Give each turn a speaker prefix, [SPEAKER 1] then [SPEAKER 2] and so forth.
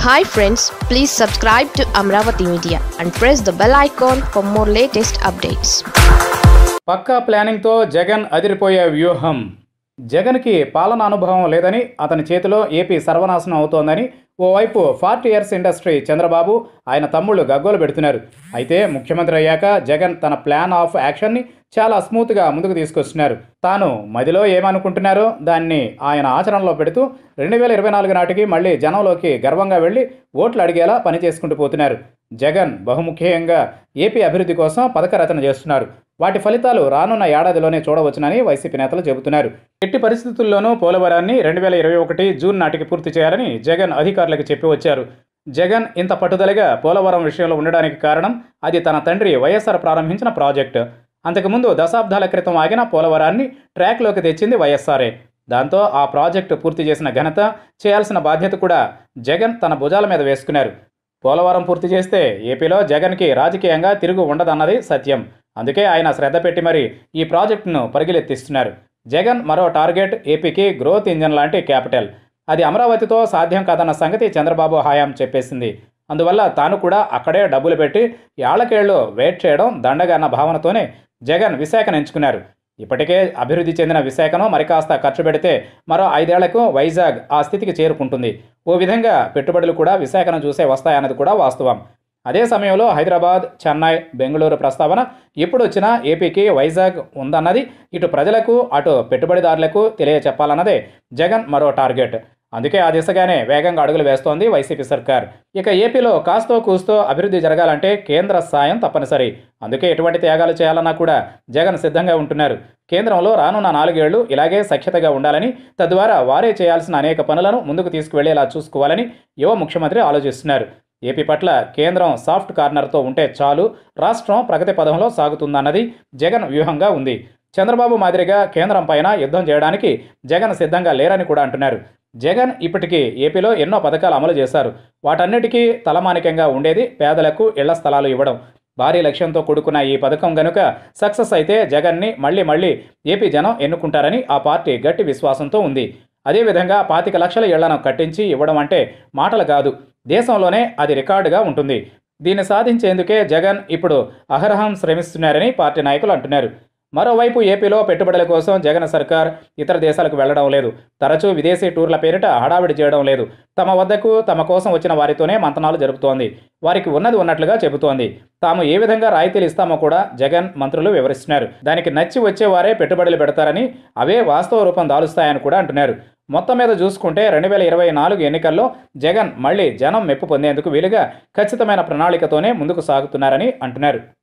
[SPEAKER 1] hi friends please subscribe to Amaravati media and press the bell icon for more latest updates
[SPEAKER 2] పక్కా ప్లానింగ్తో జగన్ అదిరిపోయే వ్యూహం జగన్కి పాలన అనుభవం లేదని అతని చేతిలో ఏపీ సర్వనాశనం అవుతోందని ఓవైపు ఫార్టీ ఇయర్స్ ఇండస్ట్రీ చంద్రబాబు ఆయన తమ్ముళ్ళు గగ్గోలు పెడుతున్నారు అయితే ముఖ్యమంత్రి అయ్యాక జగన్ తన ప్లాన్ ఆఫ్ యాక్షన్ని చాలా స్మూత్గా ముందుకు తీసుకొస్తున్నారు తాను మదిలో ఏమనుకుంటున్నారో దాన్ని ఆయన ఆచరణలో పెడుతూ రెండు వేల ఇరవై నాలుగు నాటికి మళ్ళీ జనంలోకి గర్వంగా వెళ్ళి ఓట్లు అడిగేలా పని చేసుకుంటూ పోతున్నారు జగన్ బహుముఖ్యంగా ఏపీ అభివృద్ధి కోసం పథక రచన చేస్తున్నారు వాటి ఫలితాలు రానున్న ఏడాదిలోనే చూడవచ్చునని వైసీపీ నేతలు చెబుతున్నారు ఎట్టి పరిస్థితుల్లోనూ పోలవరాన్ని రెండు వేల ఇరవై ఒకటి జూన్ నాటికి పూర్తి చేయాలని జగన్ అధికారులకు చెప్పి వచ్చారు జగన్ ఇంత పట్టుదలగా పోలవరం విషయంలో ఉండడానికి కారణం అది తన తండ్రి వైఎస్ఆర్ ప్రారంభించిన ప్రాజెక్టు అంతకుముందు దశాబ్దాల క్రితం ఆగిన పోలవరాన్ని ట్రాక్లోకి తెచ్చింది వైఎస్ఆర్ఏ దాంతో ఆ ప్రాజెక్టు పూర్తి చేసిన ఘనత చేయాల్సిన బాధ్యత కూడా జగన్ తన భుజాల మీద వేసుకున్నారు పోలవరం పూర్తి చేస్తే ఏపీలో జగన్కి రాజకీయంగా తిరుగు ఉండదన్నది సత్యం అందుకే ఆయన శ్రద్ధ పెట్టి మరి ఈ ప్రాజెక్టును పరిగిలెత్తిస్తున్నారు జగన్ మరో టార్గెట్ ఏపీకి గ్రోత్ ఇంజన్ లాంటి క్యాపిటల్ అది అమరావతితో సాధ్యం కాదన్న సంగతి చంద్రబాబు హయాం చెప్పేసింది అందువల్ల తాను కూడా అక్కడే డబ్బులు పెట్టి ఏళ్లకేళ్ళు వెయిట్ చేయడం దండగా అన్న భావనతోనే జగన్ విశాఖను ఎంచుకున్నారు ఇప్పటికే అభివృద్ధి చెందిన విశాఖను మరి కాస్త ఖర్చు పెడితే మరో ఐదేళ్లకు వైజాగ్ ఆ స్థితికి చేరుకుంటుంది ఓ విధంగా పెట్టుబడులు కూడా విశాఖను చూసే వస్తాయన్నది కూడా వాస్తవం అదే సమయంలో హైదరాబాద్ చెన్నై బెంగళూరు ప్రస్తావన ఇప్పుడు వచ్చినా ఏపీకి వైజాగ్ ఉందన్నది ఇటు ప్రజలకు అటు పెట్టుబడిదారులకు తెలియచెప్పాలన్నదే జగన్ మరో టార్గెట్ అందుకే ఆ దిశగానే వేగంగా అడుగులు వేస్తోంది వైసీపీ సర్కార్ ఇక ఏపీలో కాస్తో కూస్తో అభివృద్ధి జరగాలంటే కేంద్ర సాయం తప్పనిసరి అందుకే ఎటువంటి త్యాగాలు చేయాలన్నా కూడా జగన్ సిద్ధంగా ఉంటున్నారు కేంద్రంలో రానున్న నాలుగేళ్లు ఇలాగే సఖ్యతగా ఉండాలని తద్వారా వారే చేయాల్సిన అనేక పనులను ముందుకు తీసుకువెళ్లేలా చూసుకోవాలని యువ ముఖ్యమంత్రి ఆలోచిస్తున్నారు ఏపీ పట్ల కేంద్రం సాఫ్ట్ కార్నర్తో ఉంటే చాలు రాష్ట్రం ప్రగతి పదంలో సాగుతుందన్నది జగన్ వ్యూహంగా ఉంది చంద్రబాబు మాదిరిగా కేంద్రం పైన యుద్ధం చేయడానికి జగన్ సిద్ధంగా లేరని కూడా అంటున్నారు జగన్ ఇప్పటికీ ఏపీలో ఎన్నో పథకాలు అమలు చేశారు వాటన్నిటికీ తలమానికంగా ఉండేది పేదలకు ఇళ్ల స్థలాలు ఇవ్వడం భారీ లక్ష్యంతో కూడుకున్న ఈ పథకం గనుక సక్సెస్ అయితే జగన్ని మళ్ళీ మళ్ళీ ఏపీ జనం ఎన్నుకుంటారని ఆ పార్టీ గట్టి విశ్వాసంతో ఉంది అదేవిధంగా పాతిక లక్షల ఇళ్లను కట్టించి ఇవ్వడం అంటే మాటలు కాదు దేశంలోనే అది రికార్డుగా ఉంటుంది దీన్ని సాధించేందుకే జగన్ ఇప్పుడు అహరహం శ్రమిస్తున్నారని పార్టీ నాయకులు అంటున్నారు మరోవైపు ఏపీలో పెట్టుబడుల కోసం జగన్ సర్కార్ ఇతర దేశాలకు వెళ్లడం లేదు తరచూ విదేశీ టూర్ల పేరిట హడావిడి చేయడం లేదు తమ వద్దకు తమ కోసం వచ్చిన వారితోనే మంతనాలు జరుపుతోంది వారికి ఉన్నది ఉన్నట్లుగా చెబుతోంది తాము ఏ విధంగా రాయితీలు ఇస్తామో కూడా జగన్ మంత్రులు వివరిస్తున్నారు దానికి నచ్చి వచ్చేవారే పెట్టుబడులు పెడతారని అవే వాస్తవ రూపం దాలుస్తాయని కూడా అంటున్నారు మొత్తం మీద చూసుకుంటే రెండు వేల ఇరవై నాలుగు ఎన్నికల్లో జగన్ మళ్ళీ జనం మెప్పు పొందేందుకు వీలుగా ఖచ్చితమైన ప్రణాళికతోనే ముందుకు సాగుతున్నారని అంటున్నారు